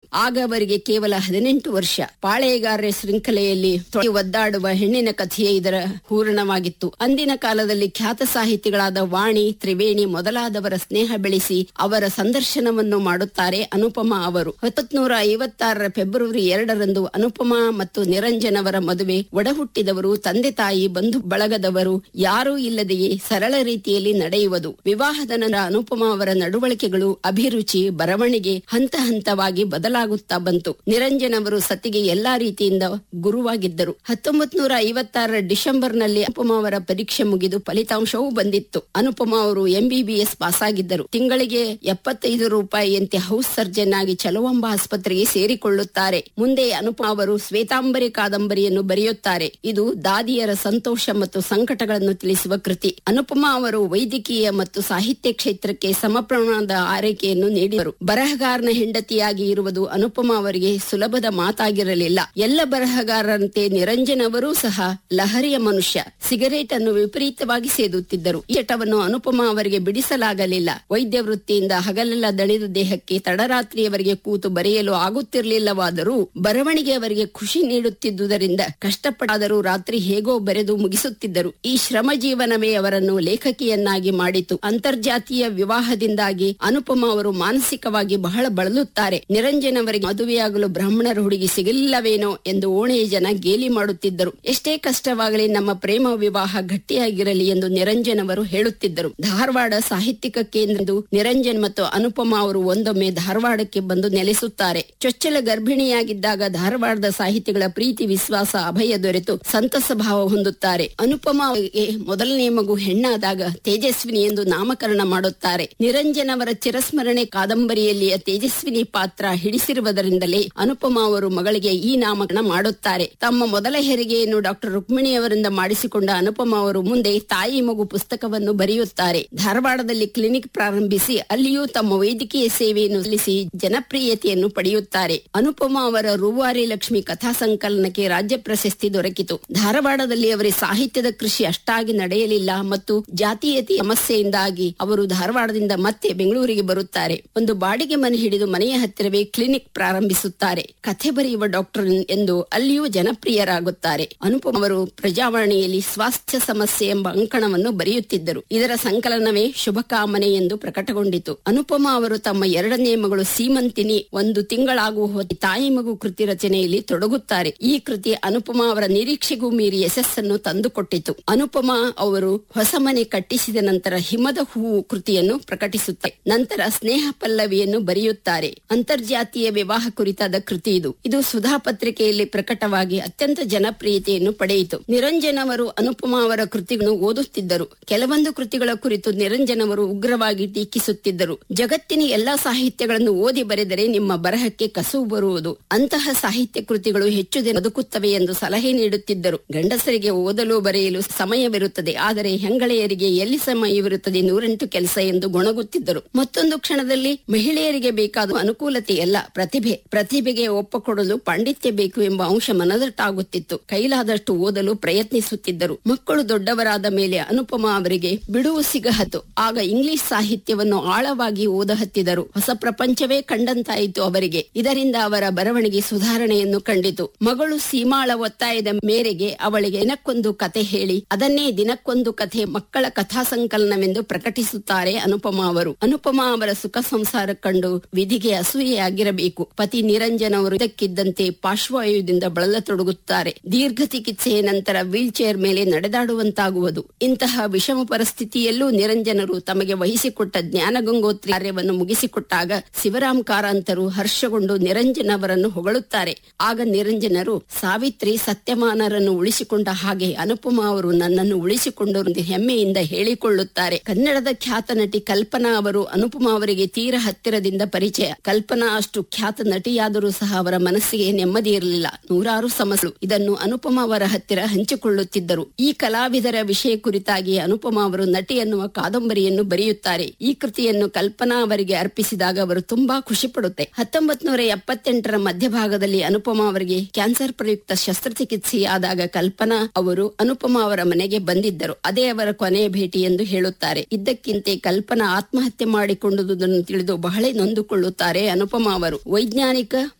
ಆಗ ಅವರಿಗೆ ಕೇವಲ ಹದಿನೆಂಟು ವರ್ಷ ಪಾಳೆಯಗಾರರ ಶೃಂಖಲೆಯಲ್ಲಿ ತೊಡೆ ಒದ್ದಾಡುವ ಹೆಣ್ಣಿನ ಕಥೆಯೇ ಇದರ ಹೂರಣವಾಗಿತ್ತು ಅಂದಿನ ಕಾಲದಲ್ಲಿ ಖ್ಯಾತ ಸಾಹಿತಿಗಳಾದ ವಾಣಿ ತ್ರಿವೇಣಿ ಮೊದಲಾದವರ ಸ್ನೇಹ ಬೆಳೆಸಿ ಅವರ ಸಂದರ್ಶನವನ್ನು ಮಾಡುತ್ತಾರೆ ಅನುಪಮಾ ಅವರು ಹತ್ತೊಂಬತ್ನೂರ ಐವತ್ತಾರರ ಫೆಬ್ರವರಿ ಎರಡರಂದು ಅನುಪಮಾ ಮತ್ತು ನಿರಂಜನ್ ಅವರ ಮದುವೆ ಒಡಹುಟ್ಟಿದವರು ತಂದೆ ತಾಯಿ ಬಂಧು ಬಳಗದವರು ಯಾರೂ ಇಲ್ಲದೆಯೇ ಸರಳ ರೀತಿಯಲ್ಲಿ ನಡೆಯುವುದು ವಿವಾಹದ ನಂತರ ಅನುಪಮಾ ಅವರ ನಡವಳಿಕೆಗಳು ಅಭಿರುಚಿ ಬರವಣಿಗೆ ಹಂತ ಹಂತವಾಗಿ ಬದಲಾಗುತ್ತಾ ಬಂತು ನಿರಂಜನ್ ಅವರು ಸತಿಗೆ ಎಲ್ಲಾ ರೀತಿಯಿಂದ ಗುರುವಾಗಿದ್ದರು ಹತ್ತೊಂಬತ್ ನೂರ ಐವತ್ತಾರರ ಡಿಸೆಂಬರ್ನಲ್ಲಿ ಅನುಪಮಾ ಅವರ ಪರೀಕ್ಷೆ ಮುಗಿದು ಫಲಿತಾಂಶವೂ ಬಂದಿತ್ತು ಅನುಪಮಾ ಅವರು ಎಂಬಿಬಿಎಸ್ ಪಾಸ್ ಆಗಿದ್ದರು ತಿಂಗಳಿಗೆ ಎಪ್ಪತ್ತೈದು ರೂಪಾಯಿಯಂತೆ ಹೌಸ್ ಸರ್ಜನ್ ಆಗಿ ಚಲುವಂಬ ಆಸ್ಪತ್ರೆಗೆ ಸೇರಿಕೊಳ್ಳುತ್ತಾರೆ ಮುಂದೆ ಅನುಪಮಾ ಅವರು ಶ್ವೇತಾಂಬರಿ ಕಾದಂಬರಿಯನ್ನು ಬರೆಯುತ್ತಾರೆ ಇದು ದಾದಿಯರ ಸಂತೋಷ ಮತ್ತು ಸಂಕಟಗಳನ್ನು ತಿಳಿಸುವ ಕೃತಿ ಅನುಪಮಾ ಅವರು ವೈದ್ಯಕೀಯ ಮತ್ತು ಸಾಹಿತ್ಯ ಕ್ಷೇತ್ರಕ್ಕೆ ಸಮಪ್ರಮಾಣದ ಆರೈಕೆಯನ್ನು ನೀಡಿದರು ಬರಹಗಾರನ ಹೆಂಡತಿಯಾಗಿ ಇರುವುದು ಅನುಪಮಾ ಅವರಿಗೆ ಸುಲಭದ ಮಾತಾಗಿರಲಿಲ್ಲ ಎಲ್ಲ ಬರಹಗಾರರಂತೆ ನಿರಂಜನ್ ಅವರೂ ಸಹ ಲಹರಿಯ ಮನುಷ್ಯ ಸಿಗರೇಟ್ ಅನ್ನು ವಿಪರೀತವಾಗಿ ಸೇದುತ್ತಿದ್ದರು ಈ ಚಟವನ್ನು ಅನುಪಮಾ ಅವರಿಗೆ ಬಿಡಿಸಲಾಗಲಿಲ್ಲ ವೈದ್ಯ ವೃತ್ತಿಯಿಂದ ಹಗಲೆಲ್ಲ ದಣಿದ ದೇಹಕ್ಕೆ ತಡರಾತ್ರಿಯವರೆಗೆ ಕೂತು ಬರೆಯಲು ಆಗುತ್ತಿರಲಿಲ್ಲವಾದರೂ ಬರವಣಿಗೆ ಅವರಿಗೆ ಖುಷಿ ನೀಡುತ್ತಿದ್ದುದರಿಂದ ಕಷ್ಟಪಟ್ಟಾದರೂ ರಾತ್ರಿ ಹೇಗೋ ಬರೆದು ಮುಗಿಸುತ್ತಿದ್ದರು ಈ ಶ್ರಮ ಜೀವನವೇ ಅವರನ್ನು ಲೇಖಕಿಯನ್ನಾಗಿ ಮಾಡಿತು ಅಂತರ್ಜಾತೀಯ ವಿವಾಹದಿಂದಾಗಿ ಅನುಪಮ ಅವರು ಮಾನಸಿಕವಾಗಿ ಬಹಳ ಬಳಲುತ್ತಾರೆ ನಿರಂಜನ್ ಅವರಿಗೆ ಮದುವೆಯಾಗಲು ಬ್ರಾಹ್ಮಣರ ಹುಡುಗಿ ಸಿಗಲಿಲ್ಲವೇನೋ ಎಂದು ಓಣೆಯ ಜನ ಗೇಲಿ ಮಾಡುತ್ತಿದ್ದರು ಎಷ್ಟೇ ಕಷ್ಟವಾಗಲಿ ನಮ್ಮ ಪ್ರೇಮ ವಿವಾಹ ಗಟ್ಟಿಯಾಗಿರಲಿ ಎಂದು ನಿರಂಜನ್ ಅವರು ಹೇಳುತ್ತಿದ್ದರು ಧಾರವಾಡ ಸಾಹಿತ್ಯಿಕ ಕೇಂದ್ರದ್ದು ನಿರಂಜನ್ ಮತ್ತು ಅನುಪಮ ಅವರು ಒಂದೊಮ್ಮೆ ಧಾರವಾಡಕ್ಕೆ ಬಂದು ನೆಲೆಸುತ್ತಾರೆ ಚೊಚ್ಚಲ ಗರ್ಭಿಣಿಯಾಗಿದ್ದಾಗ ಧಾರವಾಡದ ಸಾಹಿತಿಗಳ ಪ್ರೀತಿ ವಿಶ್ವಾಸ ಅಭಯ ದೊರೆತು ಸಂತಸ ಭಾವ ಹೊಂದುತ್ತಾರೆ ಅನುಪಮ ಅವರಿಗೆ ಮೊದಲನೇ ಮಗು ಹೆಣ್ಣಾದಾಗ ತೇಜಸ್ವಿನಿ ಎಂದು ನಾಮಕರಣ ಮಾಡುತ್ತಾರೆ ನಿರಂಜನ್ ಅವರ ಚಿರಸ್ಮರಣೆ ಕಾದಂಬರಿಯಲ್ಲಿಯ ತೇಜಸ್ವಿನಿ ಪಾತ್ರ ಹಿಡಿಸಿರುವುದರಿಂದಲೇ ಅನುಪಮ ಅವರು ಮಗಳಿಗೆ ಈ ನಾಮಕರಣ ಮಾಡುತ್ತಾರೆ ತಮ್ಮ ಮೊದಲ ಹೆರಿಗೆಯನ್ನು ಡಾಕ್ಟರ್ ರುಕ್ಮಿಣಿ ಅವರಿಂದ ಮಾಡಿಸಿಕೊಂಡ ಅನುಪಮ ಅವರು ಮುಂದೆ ತಾಯಿ ಮಗು ಪುಸ್ತಕವನ್ನು ಬರೆಯುತ್ತಾರೆ ಧಾರವಾಡದಲ್ಲಿ ಕ್ಲಿನಿಕ್ ಪ್ರಾರಂಭಿಸಿ ಅಲ್ಲಿಯೂ ತಮ್ಮ ವೈದ್ಯಕೀಯ ಸೇವೆಯನ್ನು ಸಲ್ಲಿಸಿ ಜನಪ್ರಿಯತೆಯನ್ನು ಪಡೆಯುತ್ತಾರೆ ಅನುಪಮ ಅವರ ರೂವಾರಿ ಲಕ್ಷ್ಮಿ ಕಥಾ ಸಂಕಲನಕ್ಕೆ ರಾಜ್ಯ ಪ್ರಶಸ್ತಿ ದೊರಕಿತು ಧಾರವಾಡದಲ್ಲಿ ಅವರ ಸಾಹಿತ್ಯದ ಕೃಷಿ ಅಷ್ಟಾಗಿ ನಡೆಯಲಿಲ್ಲ ಮತ್ತು ಜಾತೀಯತೆ ಸಮಸ್ಯೆಯಿಂದಾಗಿ ಅವರು ಧಾರವಾಡದಿಂದ ಮತ್ತೆ ಬೆಂಗಳೂರಿಗೆ ಬರುತ್ತಾರೆ ಒಂದು ಬಾಡಿಗೆ ಮನೆ ಹಿಡಿದು ಮನೆಯ ಹತ್ತಿರವೇ ಕ್ಲಿನಿಕ್ ಪ್ರಾರಂಭಿಸುತ್ತಾರೆ ಕಥೆ ಬರೆಯುವ ಡಾಕ್ಟರ್ ಎಂದು ಅಲ್ಲಿಯೂ ಜನಪ್ರಿಯರಾಗುತ್ತಾರೆ ಅನುಪಮ ಅವರು ಪ್ರಜಾವಾಣಿಯಲ್ಲಿ ಸ್ವಾಸ್ಥ್ಯ ಸಮಸ್ಯೆ ಎಂಬ ಅಂಕಣವನ್ನು ಬರೆಯುತ್ತಿದ್ದರು ಇದರ ಸಂಕಲನವೇ ಶುಭಕಾಮನೆ ಎಂದು ಪ್ರಕಟಗೊಂಡಿತು ಅನುಪಮ ಅವರು ತಮ್ಮ ಎರಡನೇ ಮಗಳು ಸೀಮಂತಿನಿ ಒಂದು ತಿಂಗಳಾಗುವ ಹೊತ್ತು ತಾಯಿ ಮಗು ಕೃತಿ ರಚನೆಯಲ್ಲಿ ತೊಡಗುತ್ತಾರೆ ಈ ಕೃತಿ ಅನುಪಮ ಅವರ ನಿರೀಕ್ಷೆಗೂ ಮೀರಿ ಯಶಸ್ಸನ್ನು ತಂದುಕೊಟ್ಟಿತು ಅನುಪಮ ಅವರು ಹೊಸ ಮನೆ ಕಟ್ಟಿಸಿದ ನಂತರ ಹಿಮದ ಹೂವು ಕೃತಿಯನ್ನು ಪ್ರಕಟಿಸುತ್ತಾರೆ ನಂತರ ಸ್ನೇಹ ಪಲ್ಲವಿಯನ್ನು ಬರೆಯುತ್ತಾರೆ ಅಂತರ್ಜಾತೀಯ ವಿವಾಹ ಕುರಿತಾದ ಕೃತಿ ಇದು ಇದು ಸುಧಾ ಪತ್ರಿಕೆಯಲ್ಲಿ ಪ್ರಕಟವಾಗಿ ಅತ್ಯಂತ ಜನಪ್ರಿಯತೆಯನ್ನು ಪಡೆಯಿತು ನಿರಂಜನ್ ಅವರು ಅನುಪಮ ಅವರ ಕೃತಿಗಳನ್ನು ಓದುತ್ತಿದ್ದರು ಕೆಲವೊಂದು ಕೃತಿಗಳ ಕುರಿತು ನಿರಂಜನ್ ಅವರು ಉಗ್ರವಾಗಿ ಟೀಕಿಸುತ್ತಿದ್ದರು ಜಗತ್ತಿನ ಎಲ್ಲಾ ಸಾಹಿತ್ಯಗಳನ್ನು ಓದಿ ಬರೆದರೆ ನಿಮ್ಮ ಬರಹಕ್ಕೆ ಕಸುವು ಬರುವುದು ಅಂತಹ ಸಾಹಿತ್ಯ ಕೃತಿಗಳು ಹೆಚ್ಚು ದಿನ ಬದುಕುತ್ತವೆ ಎಂದು ಸಲಹೆ ನೀಡುತ್ತಿದ್ದರು ಗಂಡಸರಿಗೆ ಓದಲು ಬರೆಯಲು ಸಮಯವಿರುತ್ತದೆ ಆದರೆ ಹೆಂಗಳೆಯರಿಗೆ ಎಲ್ಲಿ ಸಮಯವಿರುತ್ತದೆ ನೂರೆಂಟು ಕೆಲಸ ಎಂದು ಗೊಣಗುತ್ತಿದ್ದರು ಮತ್ತೊಂದು ಕ್ಷಣದಲ್ಲಿ ಮಹಿಳೆಯರಿಗೆ ಬೇಕಾದ ಅನುಕೂಲತೆಯಲ್ಲ ಪ್ರತಿಭೆ ಪ್ರತಿಭೆಗೆ ಒಪ್ಪಕೊಡಲು ಪಾಂಡಿತ್ಯ ಬೇಕು ಎಂಬ ಅಂಶ ಮನದಟ್ಟಾಗುತ್ತಿತ್ತು ಕೈಲಾದಷ್ಟು ಓದಲು ಪ್ರಯತ್ನಿಸುತ್ತಿದ್ದರು ಮಕ್ಕಳು ದೊಡ್ಡವರಾದ ಮೇಲೆ ಅನುಪಮ ಅವರಿಗೆ ಬಿಡುವು ಸಿಗಹತ್ತು ಆಗ ಇಂಗ್ಲಿಷ್ ಸಾಹಿತ್ಯವನ್ನು ಆಳವಾಗಿ ಓದಹತ್ತಿದರು ಹೊಸ ಪ್ರಪಂಚವೇ ಕಂಡಂತಾಯಿತು ಅವರಿಗೆ ಇದರಿಂದ ಅವರ ಬರವಣಿಗೆ ಸುಧಾರಣೆಯನ್ನು ಕಂಡಿತು ಮಗಳು ಸೀಮಾಳ ಒತ್ತಾಯದ ಮೇರೆಗೆ ಅವಳಿಗೆ ದಿನಕ್ಕೊಂದು ಕತೆ ಹೇಳಿ ಅದನ್ನೇ ದಿನಕ್ಕೊಂದು ಕಥೆ ಮಕ್ಕಳ ಕಥಾ ಸಂಕಲನವೆಂದು ಪ್ರಕಟಿಸುತ್ತಾರೆ ಅನುಪಮ ಅವರು ಅನುಪಮ ಅವರ ಸುಖ ಸಂಸಾರ ಕಂಡು ವಿಧಿಗೆ ಅಸೂಯೆಯಾಗಿರಬೇಕು ಪತಿ ನಿರಂಜನ್ ಅವರು ಇದಕ್ಕಿದ್ದಂತೆ ಪಾರ್ಶ್ವವಾಯುದಿಂದ ಬಳಲತೊಡಗುತ್ತಾರೆ ದೀರ್ಘ ಚಿಕಿತ್ಸೆಯ ನಂತರ ವೀಲ್ ಚೇರ್ ಮೇಲೆ ನಡೆದಾಡುವಂತಾಗುವುದು ಇಂತಹ ವಿಷಮ ಪರಿಸ್ಥಿತಿಯಲ್ಲೂ ನಿರಂಜನರು ತಮಗೆ ವಹಿಸಿಕೊಟ್ಟ ಜ್ಞಾನಗಂಗೋತ್ರಿ ಕಾರ್ಯವನ್ನು ಮುಗಿಸಿಕೊಟ್ಟಾಗ ಶಿವರಾಮ್ ಕಾರಂತರು ಹರ್ಷಗೊಂಡು ನಿರಂಜನ್ ಅವರನ್ನು ಹೊಗಳುತ್ತಾರೆ ಆಗ ನಿರಂಜನರು ಸಾವಿತ್ರಿ ಸತ್ಯಮಾನರನ್ನು ಉಳಿಸಿಕೊಂಡ ಹಾಗೆ ಅನುಪಮ ಅವರು ನನ್ನನ್ನು ಉಳಿಸಿಕೊಂಡರು ಎಂದು ಹೆಮ್ಮೆಯಿಂದ ಹೇಳಿಕೊಳ್ಳುತ್ತಾರೆ ಕನ್ನಡದ ಖ್ಯಾತ ನಟಿ ಕಲ್ಪನಾ ಅವರು ಅನುಪಮ ಅವರಿಗೆ ತೀರ ಹತ್ತಿರದಿಂದ ಪರಿಚಯ ಕಲ್ಪನಾ ಅಷ್ಟು ಖ್ಯಾತ ನಟಿಯಾದರೂ ಸಹ ಅವರ ಮನಸ್ಸಿಗೆ ನೆಮ್ಮದಿ ಇರಲಿಲ್ಲ ನೂರಾರು ಸಮಸ್ಯೆಗಳು ಇದನ್ನು ಅನುಪಮ ಅವರ ಹತ್ತಿರ ಹಂಚಿಕೊಳ್ಳುತ್ತಿದ್ದರು ಈ ಕಲಾವಿದರ ವಿಷಯ ಕುರಿತಾಗಿ ಅನುಪಮ ಅವರು ನಟಿ ಎನ್ನುವ ಕಾದಂಬರಿಯನ್ನು ಬರೆಯುತ್ತಾರೆ ಈ ಕೃತಿಯನ್ನು ಕಲ್ಪನಾ ಅವರಿಗೆ ಅರ್ಪಿಸಿದಾಗ ಅವರು ತುಂಬಾ ಖುಷಿ ಪಡುತ್ತೆ ಹತ್ತೊಂಬತ್ ನೂರ ಎಪ್ಪತ್ತೆಂಟರ ಮಧ್ಯಭಾಗದಲ್ಲಿ ಅನುಪಮ ಅವರಿಗೆ ಕ್ಯಾನ್ಸರ್ ಪ್ರಯುಕ್ತ ಶಸ್ತ್ರಚಿಕಿತ್ಸೆಯಾದಾಗ ಕಲ್ಪನಾ ಅವರು ಅನುಪಮ ಅವರ ಮನೆಗೆ ಬಂದಿದ್ದರು ಅದೇ ಅವರ ಕೊನೆಯ ಭೇಟಿ ಎಂದು ಹೇಳುತ್ತಾರೆ ಇದ್ದಕ್ಕಿಂತೆ ಕಲ್ಪನಾ ಆತ್ಮಹತ್ಯೆ ಮಾಡಿಕೊಂಡುದನ್ನು ತಿಳಿದು ಬಹಳ ನೊಂದುಕೊಳ್ಳುತ್ತಾರೆ ಅನುಪಮ ಅವರು ವೈಜ್ಞಾನಿಕ